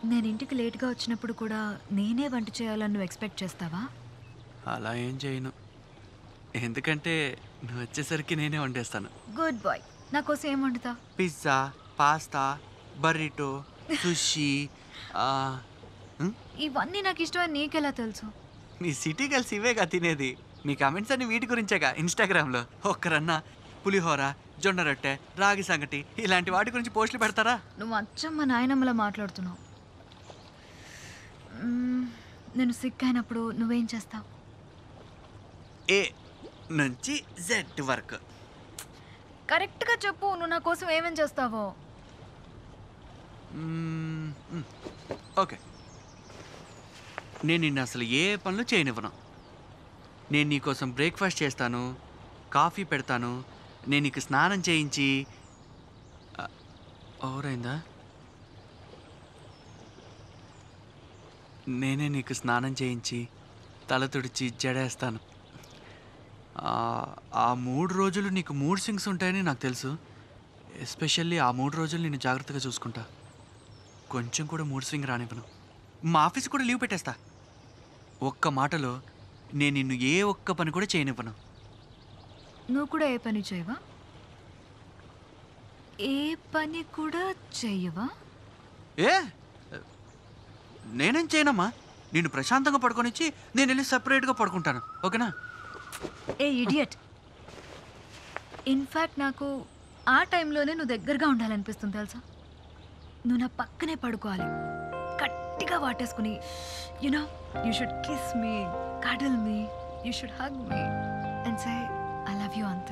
నేను ఇంటికి లేట్గా వచ్చినప్పుడు కూడా నేనే వంట చేయాలని నువ్వు ఎక్స్పెక్ట్ చేస్తావా అలా ఏం చేయను ఎందుకంటే నువ్వు వచ్చేసరికి నేనే వండేస్తాను గుడ్ బాయ్ నా కోసం ఏం వండుతా పిజ్జా పాస్తా బర్రిటో సుషి ఇవన్నీ నాకు ఇష్టమని నీకెలా తెలుసు నీ సిటీ కలిసి ఇవేగా తినేది నీ కామెంట్స్ అన్ని వీటి గురించేగా ఇన్స్టాగ్రామ్లో ఒక్కరన్నా పులిహోర జొన్న రొట్టె రాగి సంగటి ఇలాంటి వాటి గురించి పోస్టులు పెడతారా నువ్వు అచ్చం మా నాయనమ్మలా మాట్లాడుతున్నావు మ్మ్, నేను సిక్ అయినప్పుడు నువ్వేం చేస్తావు ఏ నుంచి జెడ్ వరకు కరెక్ట్గా చెప్పు నువ్వు నా కోసం ఏమేం చేస్తావో మ్మ్, మ్, ఓకే నేను నిన్ను అసలు ఏ పనులు చేయనివ్వను నేను నీకోసం బ్రేక్ఫాస్ట్ చేస్తాను కాఫీ పెడతాను నేను నీకు స్నానం చేయించి ఆ, ఓవరైందా నేనే నీకు స్నానం చేయించి తల తుడిచి జడేస్తాను ఆ, ఆ మూడు రోజులు నీకు మూడ్ సింగ్స్ ఉంటాయని నాకు తెలుసు ఎస్పెషల్లీ ఆ మూడు రోజులు నేను జాగ్రత్తగా చూసుకుంటా కొంచెం కూడా మూడ్ స్వింగ్ రానివ్వను మా ఆఫీస్ కూడా లీవ్ పెట్టేస్తా ఒక్క మాటలో నేను నిన్ను ఏ ఒక్క పని కూడా చేయనివ్వను నువ్వు కూడా ఏ పని చేయవా ఏ పని కూడా చెయ్యవా ఏ నేనేం చేయనమ్మా నేను ప్రశాంతంగా పడుకొనిచ్చి నేను వెళ్ళి సపరేట్గా పడుకుంటాను ఓకేనా ఏ ఇడియట్ ఇన్ఫ్యాక్ట్ నాకు ఆ టైంలోనే నువ్వు దగ్గరగా ఉండాలనిపిస్తుంది తెలుసా నువ్వు నా పక్కనే పడుకోవాలి గట్టిగా వాటేసుకుని you know you should kiss me cuddle me you should hug me and say I love you అంతే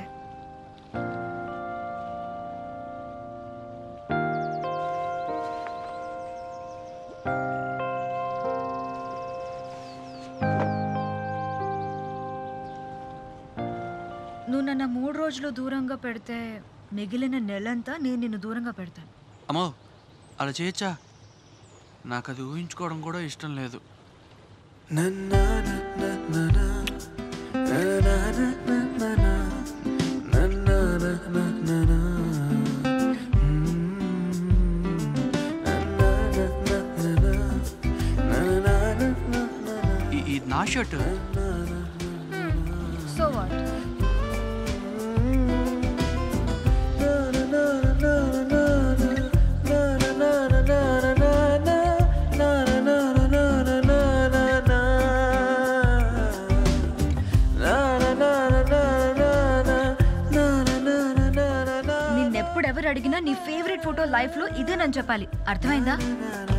నువ్వు నన్ను మూడు రోజులు దూరంగా పెడితే మిగిలిన నెలంతా నేను నిన్ను దూరంగా పెడతాను అమ్మో అలా చేయొచ్చా నాకు అది ఊహించుకోవడం కూడా ఇష్టం లేదు ఈ- ఇది నా షర్ట్ సో వాట్ నిన్నెప్పుడెవరు అడిగినా నీ ఫేవరెట్ ఫోటో లైఫ్లో ఇదే నన్ను చెప్పాలి అర్థమైందా